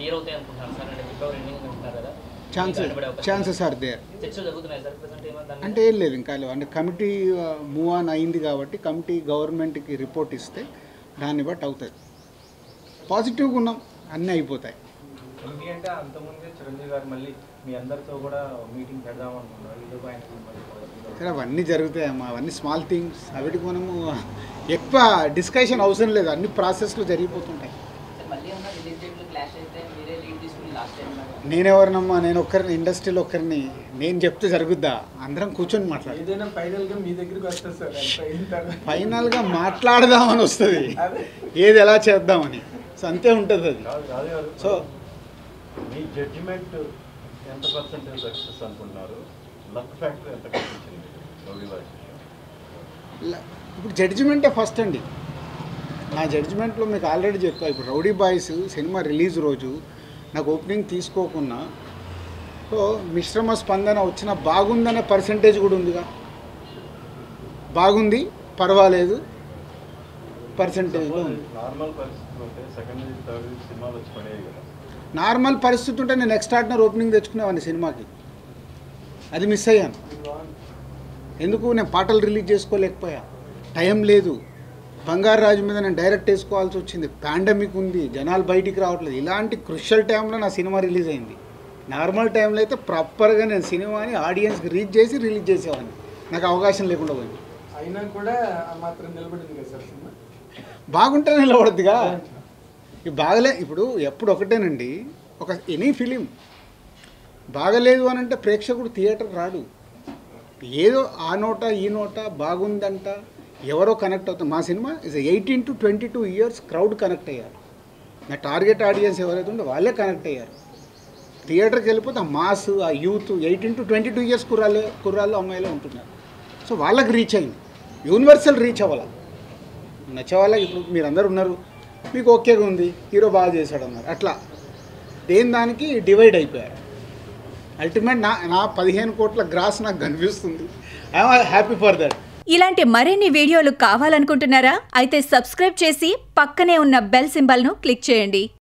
Clear అవుతాయి అనుకుంటున్నారు sir అంటే ఫిబ్రవరి ఎండింగ్ అంటున్నారు కదా ఛాన్సెస్ ఇంకా అడ్డుపడే అవకాశం ఛాన్సెస్ ఆర్ దేర్ చర్చలు జరుగుతున్నాయి సార్ ప్రజెంట్ ఏమన్నా దాని మీద? అంటే ఏం లేదు ఇంకా లేవు. అంటే కమిటీ మూవ్ ఆన్ అయింది కాబట్టి కమిటీ గవర్నమెంట్కి రిపోర్ట్ ఇస్తే దాన్ని బట్టి అవుతుంది పాజిటివ్గా ఉన్నాం అన్నీ అయిపోతాయి ఎందుకంటే అంతకుముందే చిరంజీవి గారు మళ్ళీ మీ అందరితో కూడా మీటింగ్ పెడదాం అనుకున్నారు ఇది ఆయన మళ్ళీ సరే అవన్నీ జరుగుతాయమ్మా అవన్నీ స్మాల్ థింగ్స్ అవిటికి మనము ఎక్కువ డిస్కషన్ అవసరం లేదు అన్ని ప్రాసెస్లు జరిగిపోతుంటాయి సార్ మళ్ళీ ఉన్న రిలీజ్ డేట్లు క్లాష్ అయితే మీరే లీడ్ తీసుకుని లాస్ట్ టైం లాగా నేనెవరినమ్మా నేను ఒక్కరిని ఇండస్ట్రీలో ఒక్కరిని నేను చెప్తే జరుగుద్దా అందరం కూర్చొని మాట్లాడు ఏదైనా ఫైనల్ గా మీ దగ్గరికి వస్తుంది సార్ అంత అయిన తర్వాత ఫైనల్గా మాట్లాడదామని వస్తుంది అదే ఏది ఎలా చేద్దామని సో అంతే ఉంటుంది అది రాజు రాజు గారు సో మీ జడ్జిమెంట్ ఎంత పర్సెంటేజ్ సక్సెస్ అనుకుంటున్నారు లక్ ఫ్యాక్టర్ ఎంత కనిపించింది రౌడీ వాయిస్ ల- ఇప్పుడు జడ్జిమెంటే ఫస్ట్ అండి నా జడ్జిమెంట్లో మీకు ఆల్రెడీ చెప్పా ఇప్పుడు రౌడీ బాయ్స్ సినిమా రిలీజ్ రోజు నాకు ఓపెనింగ్ తీసుకోకున్నా సో మిశ్రమ స్పందన వచ్చిన బాగుందనే పర్సంటేజ్ కూడా ఉందిగా బాగుంది పర్వాలేదు పర్సంటేజ్లో ఉంది నార్మల్ పరిస్థితులు ఉంటే సెకండ్ వీక్ థర్డ్ వీక్ సినిమాలు వచ్చి పడేవి కదా నార్మల్ పరిస్థితి ఉంటే నేను నెక్స్ట్ ఆర్డినర్ ఓపెనింగ్ తెచ్చుకునేవాడిని సినిమాకి అది మిస్ అయ్యాను ఎందుకు నేను పాటలు రిలీజ్ చేసుకోలేకపోయా టైం లేదు బంగారు రాజు మీద నేను డైరెక్ట్ వేసుకోవాల్సి వచ్చింది పాండమిక్ ఉంది జనాలు బయటికి రావట్లేదు ఇలాంటి క్రుషల్ టైంలో నా సినిమా రిలీజ్ అయింది నార్మల్ టైంలో అయితే ప్రాపర్గా నేను సినిమాని ఆడియన్స్కి రీచ్ చేసి రిలీజ్ చేసేవాడిని నాకు అవకాశం లేకుండా పోయింది అయినా కూడా ఆ మాత్రం నిలబడింది కదా సార్ సినిమా బాగుంటే నిలబడద్దుగా ఇది బాగలే ఇప్పుడు ఎప్పుడు ఒకటేనండి ఒక ఎనీ ఫిలిం బాగలేదు అని అంటే ప్రేక్షకుడు థియేటర్ రాడు ఏదో ఆ నోట ఈ నోట బాగుందంట ఎవరో కనెక్ట్ అవుతారు మా cinema is eighteen to twenty two years crowd connect అయ్యారు నా టార్గెట్ ఆడియన్స్ ఎవరైతే ఉందో వాళ్ళే కనెక్ట్ అయ్యారు థియేటర్కి వెళ్ళిపోతే ఆ మాస్ ఆ youth eighteen to twenty two years కుర్రాలే కుర్రాళ్ళు అమ్మాయిలే ఉంటున్నారు సో వాళ్ళకి రీచ్ అయింది యూనివర్సల్ రీచ్ అవ్వాలి నచ్చే వాళ్ళకి ఇప్పుడు మీరందరూ ఉన్నారు మీకు ఓకేగా ఉంది హీరో బాగా చేశాడు అన్నారు అట్లా దేని దానికి డివైడ్ అయిపోయారు అల్టిమేట్ నా నా పదిహేను కోట్ల గ్రాస్ నాకు కనిపిస్తుంది ఐఎమ్ హ్యాపీ ఫర్ దట్ ఇలాంటి మరిన్ని వీడియోలు కావాలనుకుంటున్నారా అయితే సబ్స్క్రైబ్ చేసి పక్కనే ఉన్న బెల్ సింబల్ను క్లిక్ చేయండి